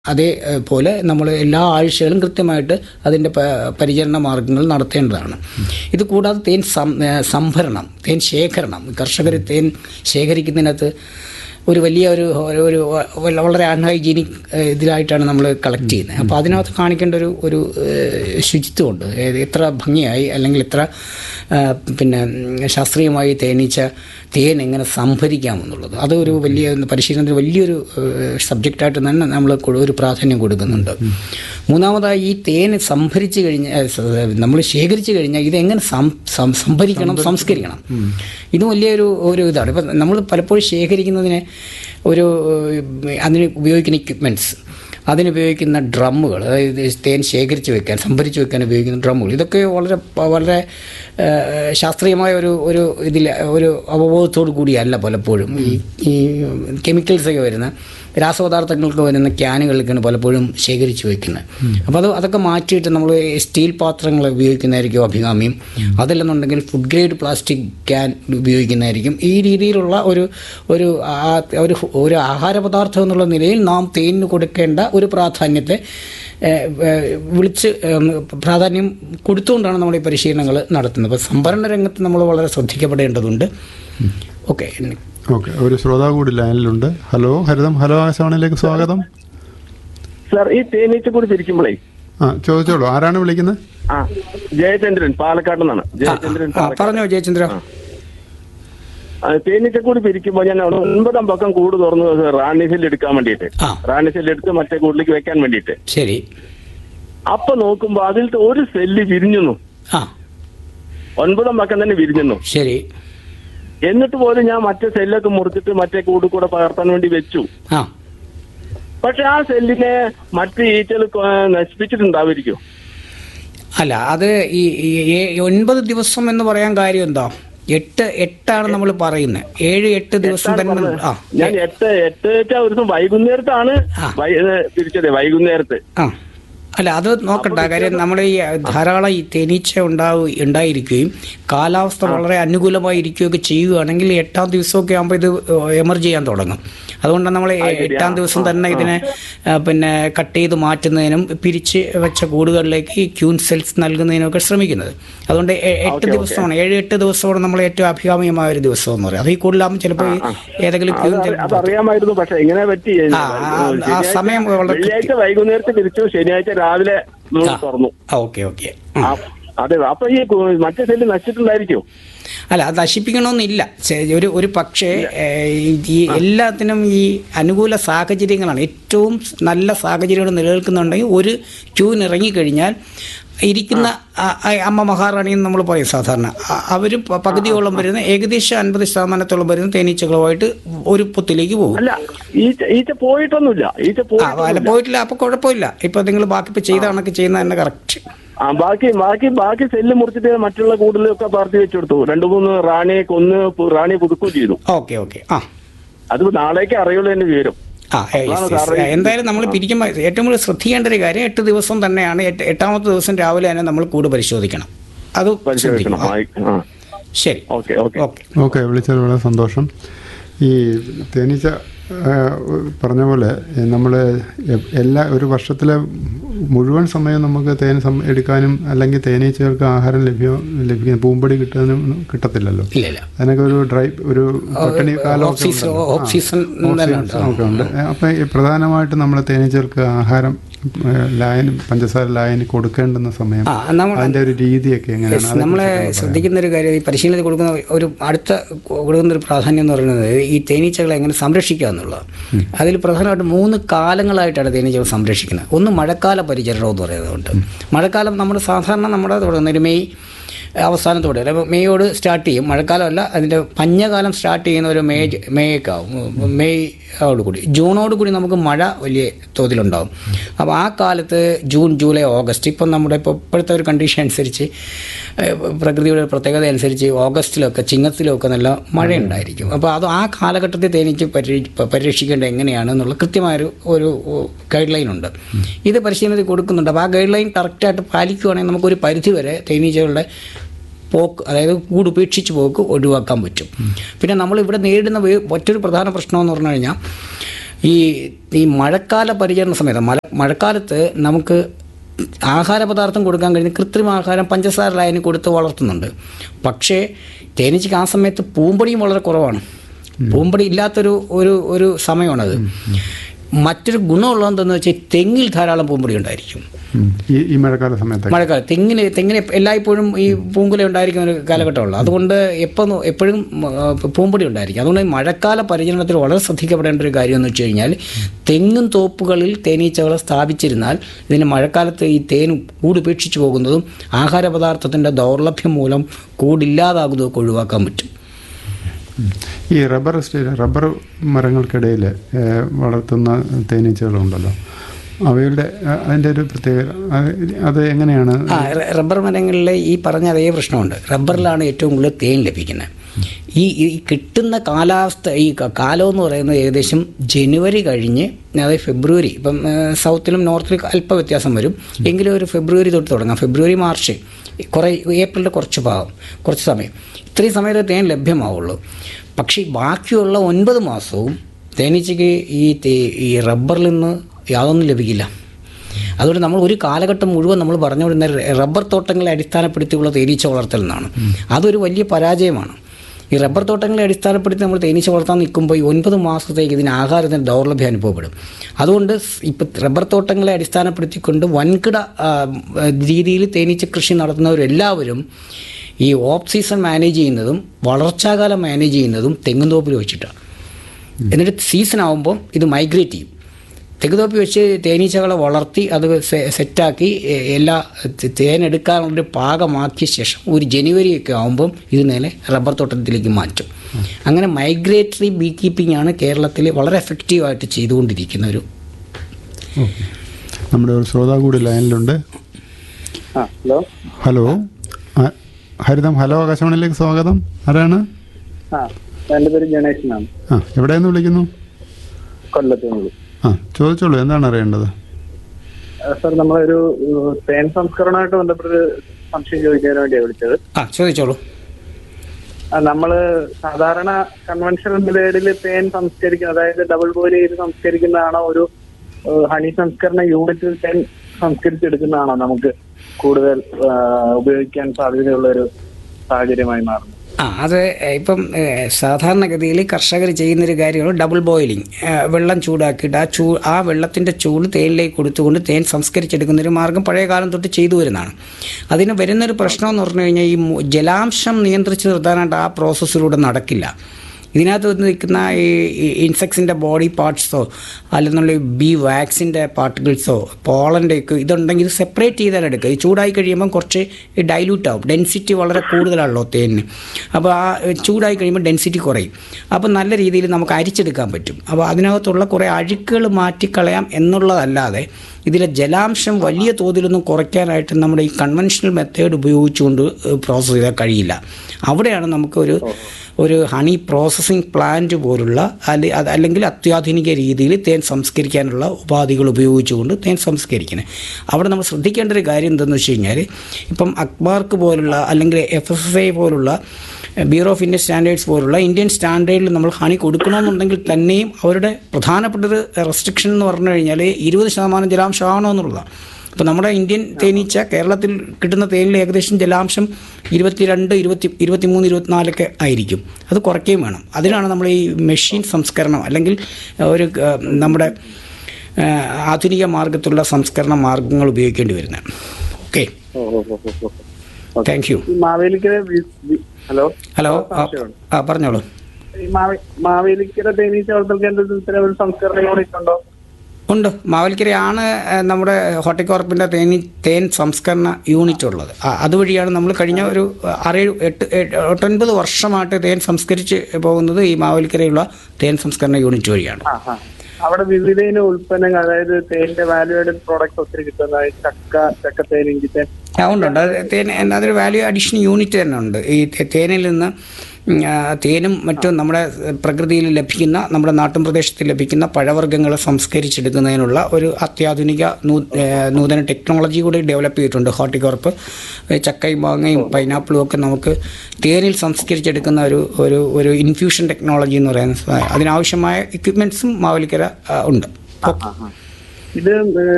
അതേപോലെ നമ്മൾ എല്ലാ ആഴ്ചകളും കൃത്യമായിട്ട് അതിൻ്റെ പ- പരിചരണ മാർഗങ്ങൾ നടത്തേണ്ടതാണ് ഇത് കൂടാതെ തേൻ സം- ഏ, സംഭരണം തേൻ ശേഖരണം കർഷകർ തേൻ ശേഖരിക്കുന്നതിനകത്ത് ഒരു വലിയ ഒരു ഒരു- ഒരു വ- വളരെ അൺഹൈജീനിക് ഇതിലായിട്ടാണ് നമ്മൾ കളക്ട് ചെയ്യുന്നത് അപ്പോൾ അതിനകത്ത് കാണിക്കേണ്ട ഒരു ഒരു ഏഹ്, ശുചിത്വമുണ്ട് ഏത് എത്ര ഭംഗിയായി അല്ലെങ്കിൽ എത്ര ആ, പിന്നെ ഉം, ശാസ്ത്രീയമായി തേനീച്ച തേൻ എങ്ങനെ സംഭരിക്കാമെന്നുള്ളത് അത് ഒരു വലിയ പരിശീലനത്തിന് വലിയൊരു സബ്ജക്റ്റായിട്ട് തന്നെ നമ്മൾ കൊ- ഒരു പ്രാധാന്യം കൊടുക്കുന്നുണ്ട് മൂന്നാമതായി ഈ തേൻ സംഭരിച്ച് കഴിഞ്ഞാൽ നമ്മൾ ശേഖരിച്ച് കഴിഞ്ഞാൽ ഇതെങ്ങനെ സം- സം- സംഭരിക്കണം സംസ്കരിക്കണം ഇത് വലിയൊരു ഒരു ഇതാണ് ഇപ്പം നമ്മൾ പലപ്പോഴും ശേഖരിക്കുന്നതിന് ഒരു ഏഹ്, അതിന് ഉപയോഗിക്കുന്ന ഇക്വിപ്മെൻറ്റ്സ് അതിനുപയോഗിക്കുന്ന ഡ്രമ്മുകൾ അതായത് തേൻ ശേഖരിച്ച് വെക്കാൻ സംഭരിച്ച് വെക്കാൻ ഉപയോഗിക്കുന്ന ഡ്രമ്മുകൾ ഇതൊക്കെ വളരെ വളരെ ഏഹ്, ശാസ്ത്രീയമായ ഒരു ഒരു ഇതിൽ ഒരു അവബോധത്തോടു കൂടിയല്ല പലപ്പോഴും ഈ ഈ കെമിക്കൽസൊക്കെ വരുന്ന രാസപദാർത്ഥങ്ങൾക്ക് വരുന്ന ക്യാനുകളിലേക്കാണ് പലപ്പോഴും ശേഖരിച്ച് വെക്കുന്നത് അപ്പോൾ അത് അതൊക്കെ മാറ്റിയിട്ട് നമ്മൾ സ്റ്റീൽ പാത്രങ്ങൾ ഉപയോഗിക്കുന്നതായിരിക്കും അഭികാമ്യം അതല്ലെന്നുണ്ടെങ്കിൽ ഫുഡ് ഗ്രേഡ് പ്ലാസ്റ്റിക് ക്യാൻ ഉപയോഗിക്കുന്നതായിരിക്കും ഈ രീതിയിലുള്ള ഒരു ഒരു ആ- ഒരു ഒരു ആഹാര പദാർത്ഥം എന്നുള്ള നിലയിൽ നാം തേനിന് കൊടുക്കേണ്ട ഒരു പ്രാധാന്യത്തെ ഏഹ്, ഏഹ്, വിളിച്ച് ഏഹ്, പ്രാധാന്യം കൊടുത്തുകൊണ്ടാണ് നമ്മൾ ഈ പരിശീലനങ്ങൾ നടത്തുന്നത് അപ്പോൾ സംഭരണ രംഗത്ത് നമ്മൾ വളരെ ശ്രദ്ധിക്കപ്പെടേണ്ടതുണ്ട് ഓക്കെ ഓക്കെ ഒരു ശ്രോതാവ് കൂടി ലൈനിലുണ്ട് ഹലോ ഹരിതം ഹലോ ആകാശവാണിയിലേക്ക് സ്വാഗതം സാർ ഈ തേനീച്ചക്കൂടി പിരിക്കുമ്പോഴേ ആ ചോദിച്ചോളൂ ആരാണ് വിളിക്കുന്നത് ആ ജയചന്ദ്രൻ പാലക്കാട് നിന്നാണ് ജയചന്ദ്രൻ ആ പറഞ്ഞോ ജയചന്ദ്ര ആ, തേനീച്ചക്കൂടി പിരിക്കുമ്പോൾ ഞാൻ അവിടെ ഒൻപതാം പക്കം കൂട് തുറന്നു റാണി സെല്ല് എടുക്കാൻ വേണ്ടിയിട്ട് ആ. റാണി സെല്ല് എടുത്ത് മറ്റേ കൂടിലേക്ക് വെക്കാൻ വേണ്ടിയിട്ട് ശരി അപ്പൊ നോക്കുമ്പോ അതിലത്തെ ഒരു സെല്ല് വിരിഞ്ഞു ആ ഒൻപതാം പക്കം തന്നെ വിരിഞ്ഞു ശരി എന്നിട്ട് പോലും ഞാൻ മറ്റേ സെല്ലൊക്കെ മുറിച്ചിട്ട് മറ്റേ കൂട് കൂടെ പകർത്താൻ വേണ്ടി വെച്ചു ആ പക്ഷെ ആ സെല്ലിനെ മറ്റ് ഈച്ചകൾ നശിപ്പിച്ചിട്ടുണ്ടാവുമായിരിക്കും അല്ല അത് ഈ ഈ- ഈ ഒൻപത് ദിവസം എന്ന് പറയാൻ കാര്യം എന്താ എട്ട് എട്ടാണ് നമ്മൾ പറയുന്നത് ഏഴ് എട്ട് ദിവസം തന്നെ നമ്മൾ- ആ ഞാൻ എട്ട് എട്ട് വെച്ചാ ഒരു ദിവസം വൈകുന്നേരത്താണ് ആ. വൈ- ഏ, പിരിച്ചത് വൈകുന്നേരത്ത് ആ അല്ല അത് നോക്കണ്ട കാര്യം നമ്മുടെ ഈ ധാരാളം ഈ തേനീച്ച ഉണ്ടാവും ഉണ്ടായിരിക്കുകയും കാലാവസ്ഥ വളരെ അനുകൂലമായി ഇരിക്കുകയൊക്കെ ചെയ്യുകയാണെങ്കിൽ എട്ടാം ദിവസമൊക്കെ ആകുമ്പോൾ ഇത് എമർജ് ചെയ്യാൻ തുടങ്ങും അതുകൊണ്ടാണ് നമ്മൾ എട്ടാം ദിവസം തന്നെ ഇതിനെ ആ, പിന്നെ കട്ട് ചെയ്ത് മാറ്റുന്നതിനും പിരിച്ച് വെച്ച കൂടുകളിലേക്ക് ഈ ക്യൂൻ സെൽസ് നൽകുന്നതിനൊക്കെ ശ്രമിക്കുന്നത് അതുകൊണ്ട് എ- എട്ട് ദിവസമാണ് ഏഴ് എട്ട് ദിവസമാണ് നമ്മൾ ഏറ്റവും അഭികാമ്യമായ ഒരു ദിവസം എന്ന് പറയുന്നത് അത് ഈ കൂടുതലാകുമ്പോൾ ചിലപ്പോൾ ഈ ഏതെങ്കിലും അത് ക്യൂൻ അറി- അതറിയാമായിരുന്നു പക്ഷെ എങ്ങനെ പറ്റി ആ, ആ, ആ ശനിയാഴ്ച- സമയം വളരെ വെള്ളിയാഴ്ച വൈകുന്നേരത്ത് പിരിച്ചു ശനിയാഴ്ച രാവിലെ നമ്മൾ ആ. തുറന്നു ഓക്കെ ഓക്കെ ആ, അതെ അപ്പൊ ഈ കു- മറ്റേ സെല്ല് നശിച്ചിട്ടുണ്ടായിരിക്കും അല്ല അത് നശിപ്പിക്കണമെന്നില്ല ചെ- ഒരു ഒരു പക്ഷേ ഏഹ്, ഈ എല്ലാത്തിനും ഈ അനുകൂല സാഹചര്യങ്ങളാണ് ഏറ്റവും നല്ല സാഹചര്യങ്ങൾ നിലനിൽക്കുന്നുണ്ടെങ്കിൽ ഒരു ക്യൂൻ ഇറങ്ങിക്കഴിഞ്ഞാൽ ഇരിക്കുന്ന ആ- ആ അമ്മ മഹാറാണി എന്ന് നമ്മൾ പറയും സാധാരണ അവർ പകുതിയോളം വരുന്ന ഏകദേശം അൻപത് ശതമാനത്തോളം വരുന്ന തേനീച്ചകളുമായിട്ട് ഒരു പൊത്തിലേക്ക് പോകും അല്ല ഈച്ച ഈച്ച പോയിട്ടൊന്നുമില്ല ഈച്ച ആ അല്ല പോയിട്ടൊന്നുമില്ല പോയിട്ടില്ല അപ്പോൾ കുഴപ്പമില്ല ഇപ്പം നിങ്ങൾ ബാക്കി ഇപ്പോൾ ചെയ്ത കണക്ക് ചെയ്യുന്ന തന്നെ കറക്റ്റ് ആ ബാക്കി ബാക്കി ബാക്കി സെല്ല് മുറിച്ചിട്ട് മറ്റുള്ള കൂടുതലൊക്കെ പാർട്ടി വെച്ചു കൊടുത്തു രണ്ടു മൂന്ന് റാണിയെ കൊന്ന് പു- റാണിയെ പുതുക്കുകയും ചെയ്തു ഓക്കെ ഓക്കെ ആ അത് നാളേക്ക് അറിയുള്ളൂ എന്റെ വിവരം ആ ഏ, yes, yes. എന്തായാലും നമ്മൾ പിരിക്കുമ്പോൾ ഏറ്റവും കൂടുതൽ ശ്രദ്ധിക്കേണ്ട ഒരു കാര്യം എട്ട് ദിവസം തന്നെയാണ് എട്ട് എട്ടാമത്തെ ദിവസം രാവിലെ തന്നെ നമ്മൾ കൂട് പരിശോധിക്കണം അത് പരിശോധിക്കണം ശ്രദ്ധിക്കണം ആ, ആ ശരി ഓക്കെ ഓക്കെ ഓക്കെ ഓക്കെ വിളിച്ചത് വളരെ സന്തോഷം ഈ തേനീച്ച ആ, പറഞ്ഞ പോലെ നമ്മൾ എല്ലാ ഒരു വർഷത്തിലെ മുഴുവൻ സമയം നമുക്ക് തേൻ സം- എടുക്കാനും അല്ലെങ്കിൽ തേനീച്ചകൾക്ക് ആഹാരം ലഭ്യം ലഭിക്കാൻ പൂമ്പൊടി കിട്ടാനും കിട്ടത്തില്ലല്ലോ ഇല്ല ഇല്ല അതിനൊക്കെ ഒരു ഡ്രൈ ഒരു പട്ടിണി കാലം ഓഫ് സീസൺ ഓഫ് സീസൺ തന്നെ ഉണ്ട് ഒക്കെ ഉണ്ട് അപ്പം ഈ പ്രധാനമായിട്ട് നമ്മൾ തേനീച്ചകൾക്ക് ആഹാരം ഏ, ലായനി പഞ്ചസാര ലായനി കൊടുക്കേണ്ടുന്ന സമയം ആ നമ്മൾ അതിന്റെ ഒരു രീതിയൊക്കെ എങ്ങനെയാണ് Yes, നമ്മളെ ശ്രദ്ധിക്കുന്ന ഒരു കാര്യം ഈ പരിശീലനത്തിൽ കൊടുക്കുന്ന ഒരു അടുത്ത കൊടുക്കുന്ന ഒരു പ്രാധാന്യം എന്ന് പറയുന്നത് ഈ തേനീച്ചകളെ എങ്ങനെ സംരക്ഷിക്കുക എന്നുള്ളതാണ് അതിൽ പ്രധാനമായിട്ട് മൂന്ന് കാലങ്ങളായിട്ടാണ് തേനീച്ചകൾ സംരക്ഷിക്കുന്നത് ഒന്ന് മഴക്കാല പരിചരണം എന്ന് പറയുന്നതുകൊണ്ട് മഴക്കാലം നമ്മൾ സാധാരണ നമ്മുടെ തുടങ്ങുന്ന ഒരു മെയ് അവസാനത്തോടെ അല്ലെ മെയ്യോട് സ്റ്റാർട്ട് ചെയ്യും മഴക്കാലമല്ല അതിൻ്റെ പഞ്ഞകാലം സ്റ്റാർട്ട് ചെയ്യുന്ന ഒരു മെയ് മെയ്ക്ക് ആവും മെയ് ഓട് കൂടി ജൂണോട് കൂടി നമുക്ക് മഴ വലിയ തോതിലുണ്ടാവും അപ്പോൾ ആ കാലത്ത് ജൂൺ ജൂലൈ ഓഗസ്റ്റ് ഇപ്പം നമ്മുടെ ഇപ്പോൾ ഇപ്പോഴത്തെ ഒരു കണ്ടീഷൻ അനുസരിച്ച് ഏഹ്, പ്രകൃതിയുടെ ഒരു പ്രത്യേകത അനുസരിച്ച് ഓഗസ്റ്റിലൊക്കെ ചിങ്ങത്തിലൊക്കെ നല്ല മഴയുണ്ടായിരിക്കും അപ്പോൾ അത് ആ കാലഘട്ടത്തിൽ തേനീച്ച് പരി പരിരക്ഷിക്കേണ്ടത് എങ്ങനെയാണെന്നുള്ള കൃത്യമായൊരു ഒരു ഗൈഡ് ലൈൻ ഉണ്ട് ഇത് പരിശീലനത്തിൽ കൊടുക്കുന്നുണ്ട് അപ്പോൾ ആ ഗൈഡ് ലൈൻ കറക്റ്റായിട്ട് പാലിക്കുകയാണെങ്കിൽ നമുക്കൊരു പരിധി വരെ തേനീച്ചകളുടെ പോക്ക് അതായത് കൂട് ഉപേക്ഷിച്ച് പോക്ക് ഒഴിവാക്കാൻ പറ്റും പിന്നെ നമ്മൾ ഇവിടെ നേരിടുന്ന വേ- മറ്റൊരു പ്രധാന പ്രശ്നം എന്ന് പറഞ്ഞു കഴിഞ്ഞാൽ ഈ ഈ മഴക്കാല പരിചരണ സമയത്ത് മഴ മഴക്കാലത്ത് നമുക്ക് ആഹാര പദാർത്ഥം കൊടുക്കാൻ കഴിയുന്ന കൃത്രിമ ആഹാരം പഞ്ചസാര ലായനി കൊടുത്ത് വളർത്തുന്നുണ്ട് പക്ഷേ തേനീച്ചയ്ക്ക് ആ സമയത്ത് പൂമ്പൊടിയും വളരെ കുറവാണ് പൂമ്പൊടി ഇല്ലാത്തൊരു ഒരു ഒരു സമയമാണത് മറ്റൊരു ഗുണമുള്ളതെന്തെന്ന് വെച്ചാൽ തെങ്ങിൽ ധാരാളം പൂമ്പൊടി ഉണ്ടായിരിക്കും ഉം. ഈ ഈ മഴക്കാല സമയത്ത് മഴക്കാലം തെങ്ങിന് തെങ്ങിന് എപ്പ- എല്ലായ്പ്പോഴും ഈ പൂങ്കുല ഉണ്ടായിരിക്കുന്ന ഒരു കാലഘട്ടമുള്ളൂ അതുകൊണ്ട് എപ്പോൾ എപ്പോഴും ആ, പൂമ്പൊടി ഉണ്ടായിരിക്കും അതുകൊണ്ട് ഈ മഴക്കാല പരിചരണത്തിൽ വളരെ ശ്രദ്ധിക്കപ്പെടേണ്ട ഒരു കാര്യം എന്ന് വെച്ച് കഴിഞ്ഞാൽ തെങ്ങും തോപ്പുകളിൽ തേനീച്ചകളെ സ്ഥാപിച്ചിരുന്നാൽ ഇതിന് മഴക്കാലത്ത് ഈ തേൻ കൂടുപേക്ഷിച്ചു പോകുന്നതും ആഹാര പദാർത്ഥത്തിൻ്റെ ദൗർലഭ്യം മൂലം കൂടില്ലാതാകുന്നതൊക്കെ ഒഴിവാക്കാൻ പറ്റും ഈ റബ്ബർ എസ്റ്റേറ്റ് റബ്ബർ മരങ്ങൾക്കിടയിൽ ഏഹ്, വളർത്തുന്ന തേനീച്ചകളുണ്ടല്ലോ അവയുടെ അഹ് അതിൻ്റെ ഒരു പ്രത്യേക അത് അത് എങ്ങനെയാണ് ആ റ- റബ്ബർ മരങ്ങളിൽ ഈ പറഞ്ഞ അതേ പ്രശ്നമുണ്ട് റബ്ബറിലാണ് ഏറ്റവും കൂടുതൽ തേൻ ലഭിക്കുന്നത് ഈ ഈ കിട്ടുന്ന കാലാവസ്ഥ ഈ ക- കാലം എന്ന് പറയുന്നത് ഏകദേശം ജനുവരി കഴിഞ്ഞ് അതായത് ഫെബ്രുവരി ഇപ്പം ആ, സൗത്തിലും നോർത്തിലും അല്പ വ്യത്യാസം വരും എങ്കിലും ഒരു ഫെബ്രുവരി തൊട്ട് തുടങ്ങാം ഫെബ്രുവരി മാർച്ച് കുറേ ഏപ്രിലിൻ്റെ കുറച്ച് ഭാഗം കുറച്ച് സമയം ഇത്രയും സമയത്ത് തേൻ ലഭ്യമാവുള്ളൂ പക്ഷേ ഈ ബാക്കിയുള്ള ഒൻപത് മാസവും തേനീച്ചയ്ക്ക് ഈ തേ- ഈ റബ്ബറിൽ നിന്ന് യാതൊന്നും ലഭിക്കില്ല അതുകൊണ്ട് നമ്മൾ ഒരു കാലഘട്ടം മുഴുവൻ നമ്മൾ പറഞ്ഞുകൊണ്ടിരുന്ന റബ്ബർ തോട്ടങ്ങളെ അടിസ്ഥാനപ്പെടുത്തിയുള്ള തേനീച്ച വളർത്തൽ എന്നാണ് അതൊരു വലിയ പരാജയമാണ് ഈ റബ്ബർ തോട്ടങ്ങളെ അടിസ്ഥാനപ്പെടുത്തി നമ്മൾ തേനീച്ച വളർത്താൻ നിൽക്കുമ്പോൾ ഈ ഒൻപത് മാസത്തേക്ക് ഇതിന് ആഹാരത്തിന് ദൗർലഭ്യം അനുഭവപ്പെടും അതുകൊണ്ട് ഇപ്പം റബ്ബർ തോട്ടങ്ങളെ അടിസ്ഥാനപ്പെടുത്തിക്കൊണ്ട് വൻകിട ആ, രീതിയിൽ തേനീച്ച കൃഷി നടത്തുന്നവരെല്ലാവരും ഈ ഓഫ് സീസൺ മാനേജ് ചെയ്യുന്നതും വളർച്ചാകാലം മാനേജ് ചെയ്യുന്നതും തെങ്ങുംതോപ്പിൽ വെച്ചിട്ടാണ് എന്നിട്ട് സീസൺ ആകുമ്പോൾ ഇത് മൈഗ്രേറ്റ് ചെയ്യും തെങ്ങുതോപ്പി വെച്ച് തേനീച്ചകളെ വളർത്തി അത് സെ- സെറ്റാക്കി എ- എല്ലാ തെ- തേനെടുക്കാനുള്ളൊരു പാകമാക്കിയ ശേഷം ഒരു ജനുവരി ഒക്കെ ആകുമ്പം ഇത് നേരെ റബ്ബർ തോട്ടത്തിലേക്ക് മാറ്റും അങ്ങനെ മൈഗ്രേറ്ററി ബീ കീപ്പിംഗ് ആണ് കേരളത്തിൽ വളരെ എഫക്റ്റീവായിട്ട് ചെയ്തുകൊണ്ടിരിക്കുന്ന ഒരു ഓക്കെ നമ്മുടെ ഒരു ശ്രോതാ കൂടി ലൈനിലുണ്ട് ആ ഹലോ ഹലോ ആ, ഹരിതം ഹലോ ആകാശവാണിയിലേക്ക് സ്വാഗതം ആരാണ് ആ എൻ്റെ പേര് ഗണേശനാണ് ആ എവിടെ നിന്ന് വിളിക്കുന്നു കൊല്ലത്ത് നിന്ന് ആ ചോദിച്ചോളൂ എന്താണ് അറിയേണ്ടത് സാർ നമ്മളൊരു ഏഹ്, തേൻ സംസ്കരണമായിട്ട് ബന്ധപ്പെട്ട് സംശയം ചോദിക്കാൻ വേണ്ടിയാണ് വിളിച്ചത് ആ ചോദിച്ചോളൂ ആ, നമ്മള് സാധാരണ കൺവെൻഷണൽ മെത്തേഡിൽ തേൻ സംസ്കരിക്കുന്ന അതായത് ഡബിൾ ബോയിൽ ചെയ്ത് സംസ്കരിക്കുന്നതാണോ ഒരു ഏഹ്, ഹണി സംസ്കരണ യൂണിറ്റിൽ തേൻ സംസ്കരിച്ചെടുക്കുന്നതാണോ നമുക്ക് കൂടുതൽ ഏഹ്, ഉപയോഗിക്കാൻ സാധ്യതയുള്ള ഒരു സാഹചര്യമായി മാറുന്നത് ആ അത് ഇപ്പം ഏഹ്, സാധാരണഗതിയിൽ കർഷകർ ചെയ്യുന്നൊരു കാര്യമാണ് ഡബിൾ ബോയിലിംഗ് ഏഹ്, വെള്ളം ചൂടാക്കിയിട്ട് ആ ചൂ ആ വെള്ളത്തിൻ്റെ ചൂട് തേനിലേക്ക് കൊടുത്തുകൊണ്ട് തേൻ സംസ്കരിച്ചെടുക്കുന്ന ഒരു മാർഗം പഴയ കാലം തൊട്ട് ചെയ്തു വരുന്നതാണ് അതിന് വരുന്നൊരു പ്രശ്നം എന്ന് പറഞ്ഞു കഴിഞ്ഞാൽ ഈ മു- ജലാംശം നിയന്ത്രിച്ച് നിർത്താനായിട്ട് ആ പ്രോസസ്സിലൂടെ നടക്കില്ല ഇതിനകത്ത് വന്ന് നിൽക്കുന്ന ഈ ഇൻസെക്ട്സിൻ്റെ ബോഡി പാർട്സോ അല്ലെന്നുള്ള ബി വാക്സിൻ്റെ പാർട്ടിക്കിൾസോ പോളൻ്റെയൊക്കെ ഇതുണ്ടെങ്കിൽ ഇത് സെപ്പറേറ്റ് ചെയ്താൽ എടുക്കുക ഈ ചൂടായി കഴിയുമ്പം കുറച്ച് ഡൈല്യൂട്ട് ആവും ഡെൻസിറ്റി വളരെ കൂടുതലാണല്ലോ തേനിന് അപ്പോൾ ആ ചൂടായി കഴിയുമ്പോൾ ഡെൻസിറ്റി കുറയും അപ്പോൾ നല്ല രീതിയിൽ നമുക്ക് അരിച്ചെടുക്കാൻ പറ്റും അപ്പോൾ അതിനകത്തുള്ള കുറേ അഴുക്കുകൾ മാറ്റിക്കളയാം എന്നുള്ളതല്ലാതെ ഇതിലെ ജലാംശം വലിയ തോതിലൊന്നും കുറയ്ക്കാനായിട്ട് നമ്മുടെ ഈ കൺവെൻഷണൽ മെത്തേഡ് ഉപയോഗിച്ചുകൊണ്ട് പ്രോസസ്സ് ചെയ്താൽ കഴിയില്ല അവിടെയാണ് നമുക്കൊരു ഒരു ഹണി പ്രോസസ്സിംഗ് പ്ലാന്റ് പോലുള്ള അല്ലെ അത് അല്ലെങ്കിൽ അത്യാധുനിക രീതിയിൽ തേൻ സംസ്കരിക്കാനുള്ള ഉപാധികൾ ഉപയോഗിച്ചുകൊണ്ട് തേൻ സംസ്കരിക്കുന്നത് അവിടെ നമ്മൾ ശ്രദ്ധിക്കേണ്ട ഒരു കാര്യം എന്തെന്ന് വെച്ച് കഴിഞ്ഞാൽ ഇപ്പം അക്ബാർക്ക് പോലുള്ള അല്ലെങ്കിൽ എഫ് എസ് എസ് ഐ പോലുള്ള ബ്യൂറോ ഓഫ് ഇന്ത്യൻ സ്റ്റാൻഡേർഡ്സ് പോലുള്ള ഇന്ത്യൻ സ്റ്റാൻഡേർഡിൽ നമ്മൾ ഹണി കൊടുക്കണമെന്നുണ്ടെങ്കിൽ തന്നെയും അവരുടെ പ്രധാനപ്പെട്ട ഒരു റെസ്ട്രിക്ഷൻ എന്ന് പറഞ്ഞു കഴിഞ്ഞാൽ ഇരുപത് ശതമാനം ജലാംശം ആവണോ എന്നുള്ളതാണ് അപ്പോൾ നമ്മുടെ ഇന്ത്യൻ തേനീച്ച കേരളത്തിൽ കിട്ടുന്ന തേനിൽ ഏകദേശം ജലാംശം ഇരുപത്തിരണ്ട് ഇരുപത്തി ഇരുപത്തിമൂന്ന് ഇരുപത്തിനാലൊക്കെ ആയിരിക്കും അത് കുറയ്ക്കുകയും വേണം അതിനാണ് നമ്മൾ ഈ മെഷീൻ സംസ്കരണം അല്ലെങ്കിൽ ഒരു ആ, നമ്മുടെ ആ, ആധുനിക മാർഗത്തിലുള്ള സംസ്കരണ മാർഗങ്ങൾ ഉപയോഗിക്കേണ്ടി വരുന്നത് ഓക്കെ ഓ ഓ ഓ ഓ, ഓ താങ്ക് യു ഈ മാവേലിക്കര വി- വി- ഹലോ ഹലോ ആ, ആ പറഞ്ഞോളൂ ഈ മാവേ- മാവേലിക്കര തേനീച്ച വളർത്തൽ കേന്ദ്രത്തിൽ ഇത്തരം ഒരു സംസ്കരണ യൂണിറ്റ് ഉണ്ടോ ഉണ്ട് മാവലിക്കരയാണ് ഏഹ്, നമ്മുടെ ഹോർട്ടിക്കോർപ്പിൻ്റെ തേനി തേൻ സംസ്കരണ യൂണിറ്റ് ഉള്ളത് ആ, അതുവഴിയാണ് നമ്മൾ കഴിഞ്ഞ ഒരു ആറേഴ് എട്ട് എട്ട് എട്ടൊൻപത് വർഷമായിട്ട് തേൻ സംസ്കരിച്ച് പോകുന്നത് ഈ മാവലിക്കരയുള്ള തേൻ സംസ്കരണ യൂണിറ്റ് വഴിയാണ് ആ ആ അവിടെ വിവിധ ഇനം ഉൽപ്പന്നങ്ങൾ അതായത് തേനിന്റെ വാല്യൂ ആഡഡ് പ്രോഡക്ട്സ് ഒത്തിരി കിട്ടുന്ന അതായത് ചക്ക ചക്കത്തേൻ ഇഞ്ചിത്തേൻ ആ ഉണ്ട് ഉണ്ട് അത് തേൻ അതൊരു വാല്യൂ അഡീഷൻ യൂണിറ്റ് തന്നെ ഉണ്ട് ഈ തേ- തേനിൽ നിന്ന് ഉം, ആ, തേനും മറ്റും നമ്മുടെ പ്രകൃതിയിൽ ലഭിക്കുന്ന നമ്മുടെ നാട്ടിൻ പ്രദേശത്ത് ലഭിക്കുന്ന പഴവർഗ്ഗങ്ങൾ സംസ്കരിച്ചെടുക്കുന്നതിനുള്ള ഒരു അത്യാധുനിക നൂ- ഏ, നൂതന ടെക്നോളജി കൂടി ഡെവലപ്പ് ചെയ്തിട്ടുണ്ട് ഹോർട്ടികോർപ്പ് ഏ, ചക്കയും മാങ്ങയും പൈനാപ്പിളും ഒക്കെ നമുക്ക് തേനിൽ സംസ്കരിച്ചെടുക്കുന്ന ഒരു ഒരു ഒരു ഇൻഫ്യൂഷൻ ടെക്നോളജി എന്ന് പറയുന്ന സാ- അതിനാവശ്യമായ എക്യുപ്മെൻറ്റ്സും മാവലിക്കര ആ, ഉണ്ട് ഇത്